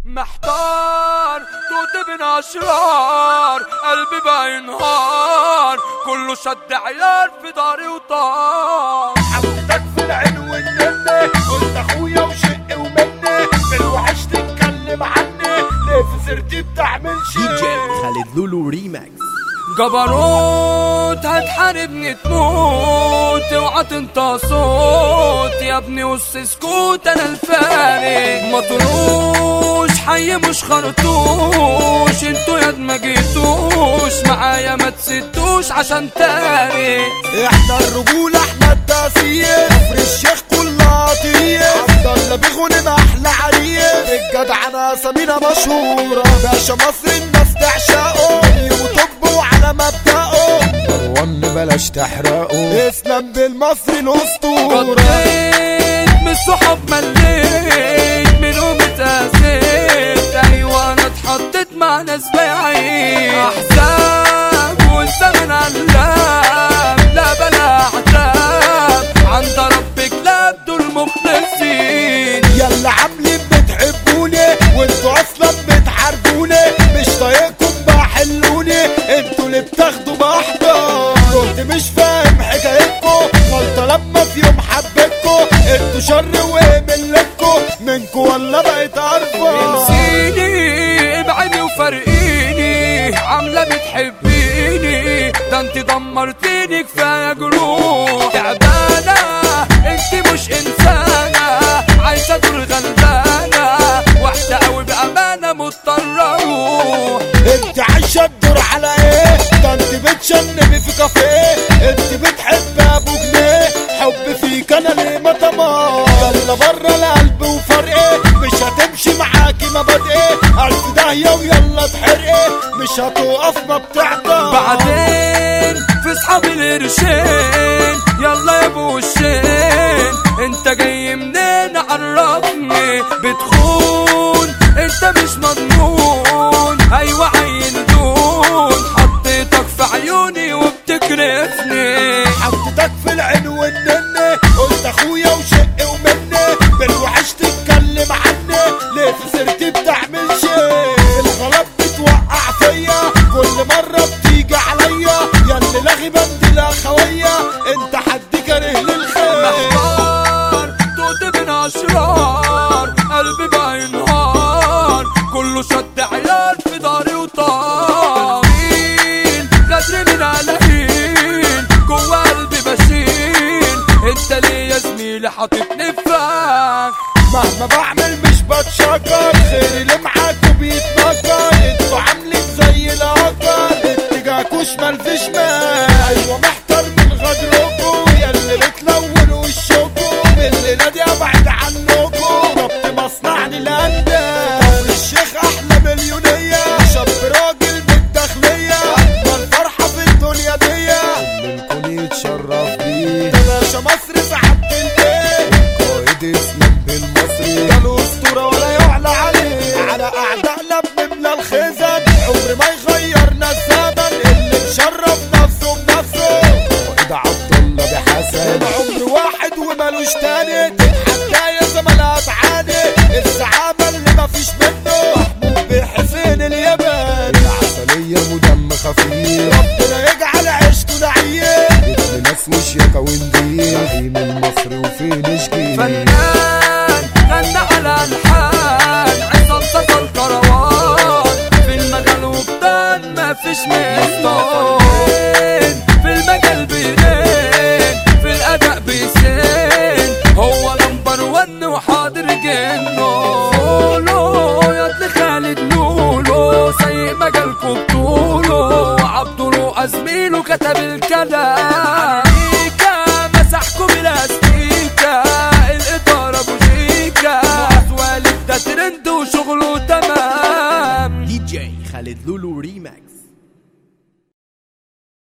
محتار توت بين اشرار قلبي بقى ينهار كله شد عيال في داري وطار حطك في العين والنني قلت اخويا وشقي ومني بالوحش تتكلم عني ليه في سيرتي بتعمل دي جي شي خالد لولو ريماكس جبروت هتحاربني تموت اوعى تنطى صوت يا ابني وسط سكوت انا الفارق مطروش حي مش خرطوش انتوا ياد ما جيتوش معايا ما تسدوش عشان تارك احنا الرجولة احنا التأثير كفر الشيخ كلها عطية عبد الله بيغنم احلى عريس الجدعنة سمينة مشهورة باشا مصر الناس تعشقه وطب وعلى مبدأه مروان بلاش تحرقه اسلام بالمصري الاسطورة قضيت من الصحاب مليت منهم اتأذيت ايوه انا اتحطيت مع ناس بعيد احزاب والزمن علام لا بلا عتاب عند رب كلاب دول مخلصين يلا عاملين بتحبوني وانتوا اصلا بتحاربوني مش طايقكم بحلوني انتوا اللي بتاخدوا بحضر كنت مش فاهم حكايتكم غلطة لما في يوم حبيتكم انتوا شر وملكوا منكوا ولا بقيت عارفة انسيني ابعدي وفرقيني عاملة بتحبيني ده انت دمرتيني كفاية جروح تعبانة انت مش انسانة عايشة دور غلبانة واحدة قوي بأمانة مضطرة اروح انت عايشة تدور على ايه ده انت بتشنبي في كافيه انت بتحب ابو جنيه حب فيك انا ليه ما طمع يلا بره القلب وفرقه مش هتمشي معاكي مبادئي الف داهية ويلا تحرقي مش هتقف ما بتعطى بعدين في صحاب القرشين يلا يا ابو الشين انت جاي منين عرفني بتخون انت مش مضمون ايوه عين دون حطيتك في عيوني وبتكرفني حطيتك في العين والنني قلت اخويا وشقي ومني بالوحش تتكلم عني ليه في سيرتي بتعمل شيء الغلط بتوقع فيا كل مرة بتيجي عليا يا اللي لاغي بندي الاخوية انت حد كاره للخير محتار توت بين اشرار قلبي بقى ينهار كله شد عيال في داري وطار مين غدر من قلقين جوا قلبي بشيل انت ليه يا زميلي حاططني في فخ مهما بعمل مش بتشكر خير اللي معاكوا بيتنكر انتوا عاملين زي الاكر اتجاهكوا شمال في شمال ايوه محتار من غدركوا يا اللي بتلونوا وشكوا بالليلة دي ابعد عنكوا ربط مصنعني الاندال كفر الشيخ احلى مليونية شاب راجل بالداخلية اجمل فرحة في الدنيا دي الكل يتشرف بيه ده باشا مصر سعادة البيت قائد اسلام بالمصري ده له اسطوره ولا يعلى عليه على اعدائنا بنملى الخزن عمر ما يغيرنا الزمن اللي مشرف نفسه بنفسه قائد عبد الله بحسن العمر واحد ومالوش تاني تتحدى يا زملاء تعاني الزعامه اللي مفيش منه محمود بحسين اليمن العسليه ودم خفيف ربنا يجعل عيشته نعيم ابن ناس وشياكه ونديل زعيم المصري وفين شجيل فنان غنى على الحال عصام صفى الكروان في المجال وبدان ما فيش منه في المجال بيرين في الاداء بيسين هو نمبر ون وحاضر جنه قولوا يا ابن خالد لولو سيء مجالكم بطوله عبده زميله كتب الكلام عليكا مسحكم بالاستيكا الاداره بوشيكا والد ده ترند وشغله تمام دي جي خالد لولو